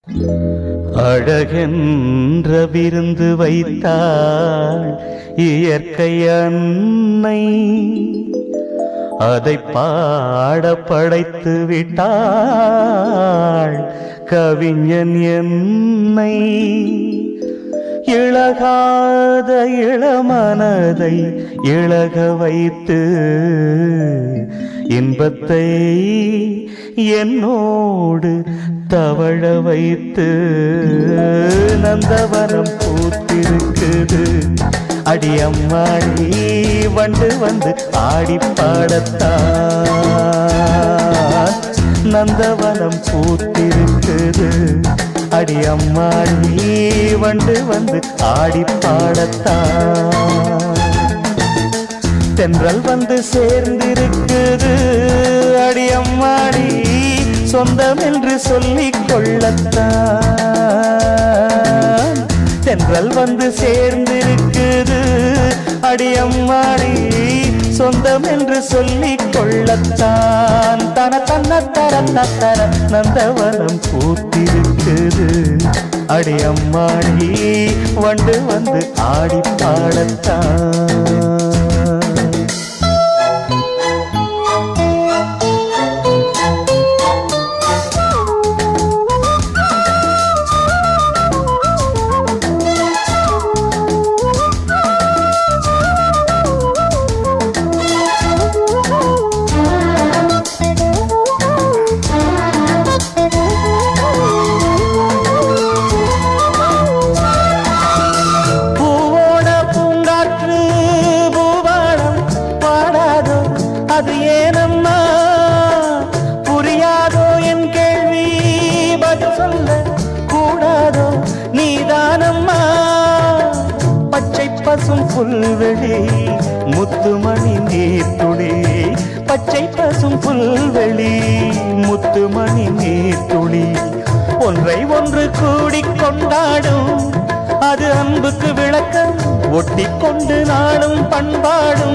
அழகென்ற விருந்து வைத்தாள் இயற்கை அன்னை அதை பாட படைத்து விட்டாள் கவிஞன் என்னை இழகாத இளமனதை இழக வைத்து இன்பத்தை என்னோடு தவழ வைத்து நந்தவனம் பூத்திருக்குது அடியம்மாடி வண்டு வந்து ஆடி பாடத்தான் நந்தவனம் பூத்திருக்குது அடியம்மாடி வண்டு வந்து ஆடி பாடத்தான் தென்றல் வந்து சேர்ந்திருக்குது அடியம்மாடி சொந்தம் என்று சொல்லிக் கொள்ளத்தான் தென்றல் வந்து சேர்ந்திருக்குது அடியம்மாடி சொந்தம் என்று சொல்லிக் கொள்ளத்தான் தன தன்ன தர தர நந்தவனம் பூத்திருக்குது அடியம்மாடி வண்டு வந்து ஆடி பாடத்தான் பூவோட பூங்காற்று பூபாடம் பாடாதோ அது ஏனம்மா புரியாதோ என் கேள்வி பதில் சொல்ல கூடாதோ நீதானம்மா பச்சை பசும் புல்வெளி முத்துமணி நீர்த்துளி பச்சை பசும் புல்வெளி முத்துமணி நீர்த்துளி ஒன்றை ஒன்று கூடிக் கொண்டாடும் அது அன்புக்கு விளக்கம் ஒட்டி கொண்டு நாளும் பண்பாடும்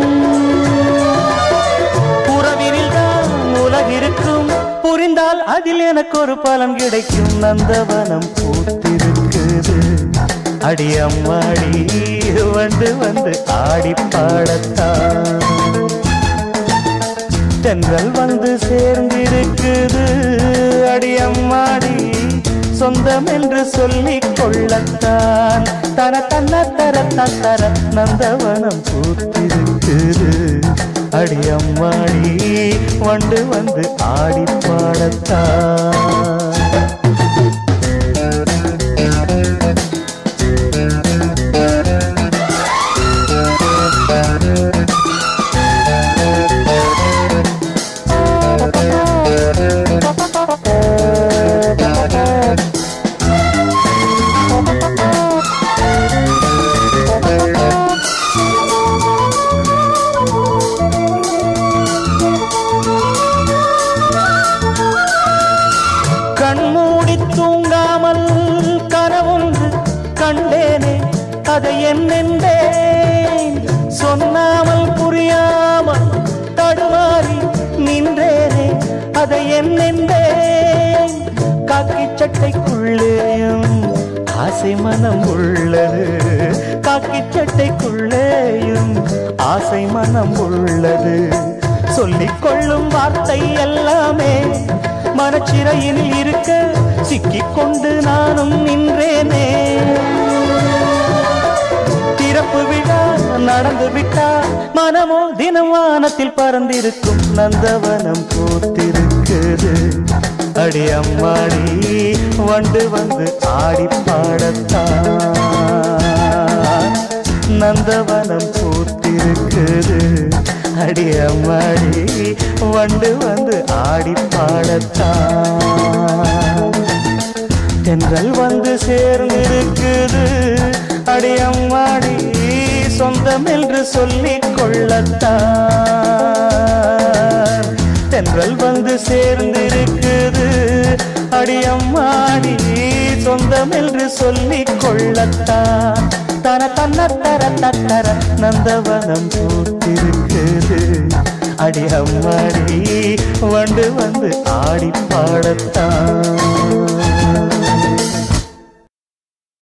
உறவினில் தான் உலகிருக்கும் புரிந்தால் அதில் எனக்கு ஒரு பலன் கிடைக்கும் நந்தவனம் பூத்திருக்குது அடியம்மாடி வந்து வந்து ஆடி பாடத்தான் தென்றல் வந்து சேர்ந்திருக்குது அடியம்மாடி சொந்தம் என்று சொல்லிக் கொள்ளத்தான் தன தன்ன தர தர நந்தவனம் பூத்திருக்குது அடியம்மாடி வண்டு வந்து ஆடி பாடத்தான் கண்மூடி தூங்காமல் கனவொன்று கண்டேனே அதை என்னென்றேன் சொன்னாமல் புரியாமல் தடுமாறி நின்றேனே அதை என்னென்றேன் காக்கி சட்டைக்குள்ளேயும் ஆசை மனம் உள்ளது காக்கி சட்டைக்குள்ளேயும் ஆசை மனம் உள்ளது சொல்லிக் கொள்ளும் வார்த்தை எல்லாமே மனச்சிறையில் இருக்க சிக்கிக் கொண்டு நானும் நின்றேனே திறப்பு விழா நடந்து விட்டா மனமோ தினம் வானத்தில் பறந்திருக்கும் நந்தவனம் பூத்திருக்குது அடி அம்மாடி வண்டு வந்து ஆடி பாடத்தான் நந்தவனம் பூத்திருக்குது அடி அம்மாடி வண்டு வந்து ஆடி பாடத்தான் தென்றல் வந்து சேர்ந்திருக்குது அடியம்மாடி சொந்தம் என்று சொல்லிக் கொள்ளத்தான் தென்றல் வந்து சேர்ந்திருக்குது அடியம்மாடி சொந்தம் என்று சொல்லிக் கொள்ளத்தான் தன தன்ன தர தர நந்தவனம் பூத்திருக்குது அடி அம்மாடி வண்டு வந்து ஆடி பாடத்தான்